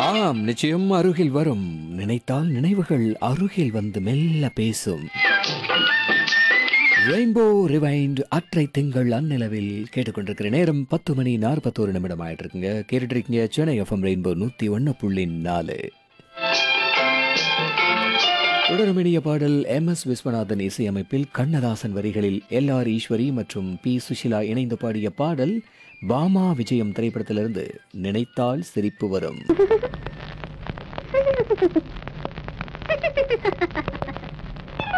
ஆம் நிச்சயம் அருகில் வரும் நினைத்தால் நினைவுகள் அருகில் வந்து மெல்ல பேசும் ரெயின்போ ரிவைண்ட் அற்றை திங்கள் அந்நிலவில் கேட்டுக்கொண்டிருக்கிற நேரம் பத்து மணி நாற்பத்தோரு நிமிடம் ஆயிட்டு இருக்குங்க கேட்டுட்டு இருக்கீங்க சென்னை எஃப்எம் ரெயின்போ நூத்தி ஒன்னு புள்ளி நாலு தொடரும் இனிய பாடல் எம் எஸ் விஸ்வநாதன் இசையமைப்பில் கண்ணதாசன் வரிகளில் எல் ஆர் ஈஸ்வரி மற்றும் பி சுஷிலா இணைந்து பாடிய பாடல் பாமா விஜயம் திரைப்படத்திலிருந்து நினைத்தால் சிரிப்பு வரும்